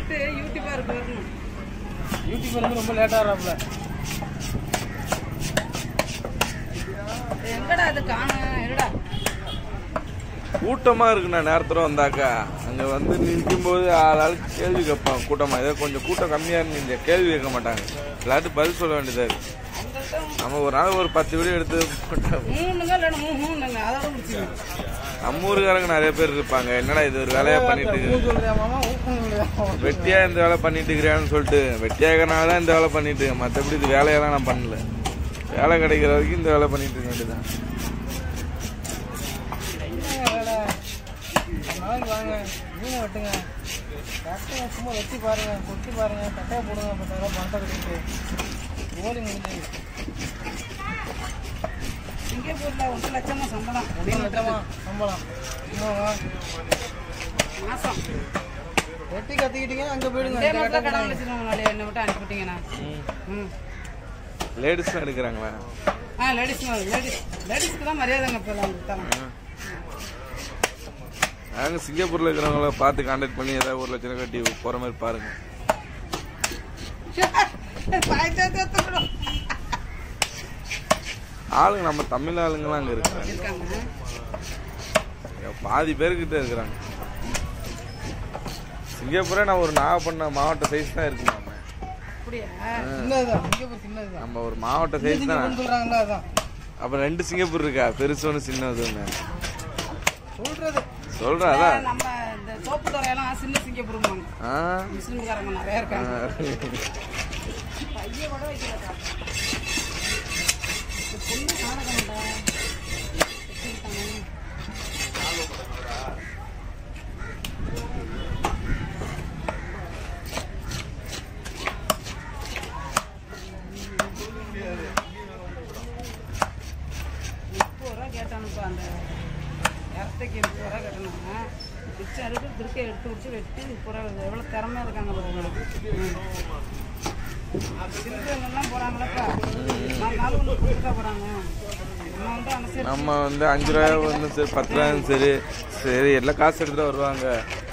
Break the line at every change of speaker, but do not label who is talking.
விட்டு யூடியூபருக்கு வரணும்
யூடியூப் வந்து ரொம்ப லேட்டாக வராப்புல
எங்கடா அது காண இருடா
கூட்டமா இருக்குண்ணா நேரத்துல வந்தாக்கா அங்க வந்து நிற்கும் போது ஆள் ஆளுக்கு கேள்வி கேட்பான் கூட்டமா ஏதோ கொஞ்சம் கூட்டம் கம்மியா இருந்து கேள்வி கேட்க மாட்டாங்க எல்லாத்தையும் பதில் சொல்ல வேண்டியதா இருக்கு நம்ம ஒரு நாள் ஒரு பத்து வீடியோ எடுத்து போட்டா
மூணுங்க இல்லைன்னா மூணு மூணுங்க அதோட முடிச்சுங்க
நம்ம ஊருக்காரங்க நிறைய பேர் இருப்பாங்க என்னடா இது ஒரு வேலையா பண்ணிட்டு இருக்கு
சொல்றியா மாமா ஊக்கம் சொல்றியா மாமா?
வெட்டியா இந்த வேலை பண்ணிட்டு இருக்கிறான்னு சொல்லிட்டு வெட்டியாகனால தான் இந்த வேலை பண்ணிட்டு இருக்கேன். மத்தபடி இது வேலையெல்லாம் நான் பண்ணல வேலை கிடைக்கிற வரைக்கும் இந்த வேலை பண்ணிட்டு இருக்க வேண்டியதான்
என்னங்க வேலை ஒரு நாளைக்கு வாங்க மீனை வெட்டுங்க கட்டையை சும்மா வெட்டி பாருங்க கொட்டி பாருங்க கட்டையை போடுங்க பத்தாயிரம் பணத்தை கட்டிட்டு ஓலி முடிஞ்சு
சிங்கப்பூர்ல ஒன்றரை லட்சமா சம்பளம்
ஒன்றும் லட்சமா சம்பளம் சும்மாவா
மாசம்
வெட்டி கத்திக்கிட்டீங்க அங்கே போயிடுங்க
இதே
இந்த
மாதிரி
கட்டை
கடவுள் வச்சுருவாங்க நாளைக்கு என்ன விட்டு அனுப்பிட்டீங்கண்ணா ம்
லேடிஸ் எடுக்கிறாங்களா
ஆ லேடிஸ் லேடிஸ் லேடிஸ்க்கு தான் மரியாதைங்க இப்போ எல்லாம் கொடுத்தாங்க
நாங்க சிங்கப்பூர்ல இருக்கிறவங்கள பார்த்து கான்டாக்ட் பண்ணி ஏதாவது ஒரு லட்சம் கட்டி போற மாதிரி பாருங்க
பாய்ச்சா விடும்
ஆளுங்க நம்ம தமிழ் ஆளுங்கலாம் அங்க இருக்காங்க
இருக்காங்க
பாதி பேர்கிட்ட இருக்கிறாங்க சிங்கப்பூரே நான் ஒரு நாகப்பட்டினம் மாவட்ட சைஸ் தான் இருக்கு நம்ம
அப்படியா
சின்னதுதான் சிங்கப்பூர் சின்னதுதான்
நம்ம ஒரு மாவட்ட சைஸ் தான்
சிங்கப்பூர்னு சொல்றாங்களா அதான்
அப்ப ரெண்டு சிங்கப்பூர் இருக்கா பெருசு ஒன்று சின்னது ஒன்று
சொல்றது
சொல்றேன் அதான்
நம்ம இந்த சோப்பு துறையெல்லாம் சின்ன சிங்கப்பூருமாங்க
ஆ
முஸ்லிம்காரங்க நிறைய இருக்காங்க
ஆ.
பையன் கூட வைக்கலக்கா இந்த பொண்ணு நாடகம்டா வச்சிருக்காங்க முப்பது ரூபா கேட்டானுப்பா அந்த இடத்துக்கு முப்பது ரூபா கேட்டானுங்க மிச்சம் எடுத்து திருக்க எடுத்து விட்டு வெட்டி முப்பது ரூபா எவ்வளோ திறமையா இருக்காங்க பாருங்க சிறுவங்கள்லாம் போகிறாங்களப்பா நாலு நாள் ஒன்று கொடுத்துட்டா போகிறாங்க நம்ம வந்து அனுசரிச்சு
நம்ம வந்து அஞ்சு ரூபாய் வந்து சரி பத்து ரூபாயும் சரி சரி எல்லாம் காசு எடுத்துட்டு வருவாங்க